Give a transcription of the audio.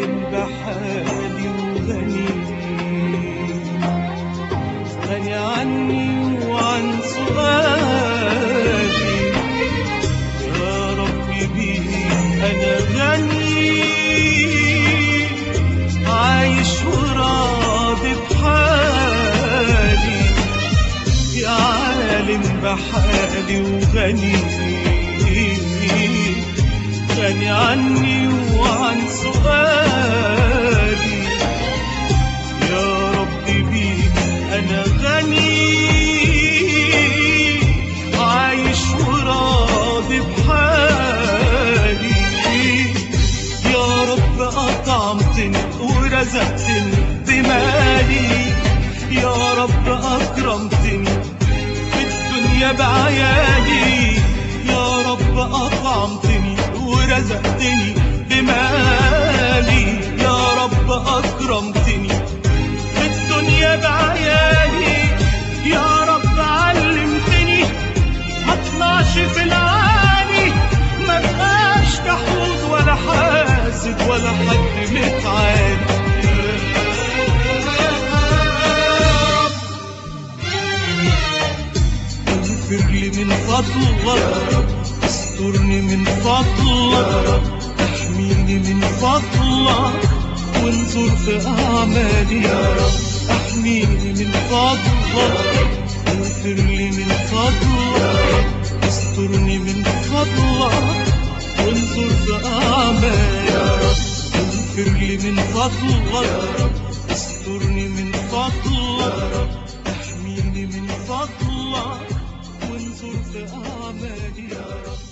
عالم بحالي وغني غني عني وعن سؤالي يا ربي بيه أنا غني عايش وراضي بحالي يا عالم بحالي وغني غني عني وعن سؤالي يا ربي بيك أنا غني عايش وراضي بحالي يا رب أطعمتني ورزقتني بمالي يا رب أكرمتني في الدنيا بعيالي يا رب أطعمتني ورزقتني بمالي يا رب أكرمتني في الدنيا بعيالي يا رب علمتني ما اطلعش في العالي ما بقاش كحوت ولا حاسد ولا حد متعالي اغفر لي من فضلك استرني من فضلك احميني من فضلك وانظر في اعمالي يا رب احميني من فضلك اغفر لي من فضلك استرني من فضلك وانظر في اعمالي يا رب اغفر لي من فضلك استرني من فضلك احميني من فضلك وانظر في اعمالي يا رب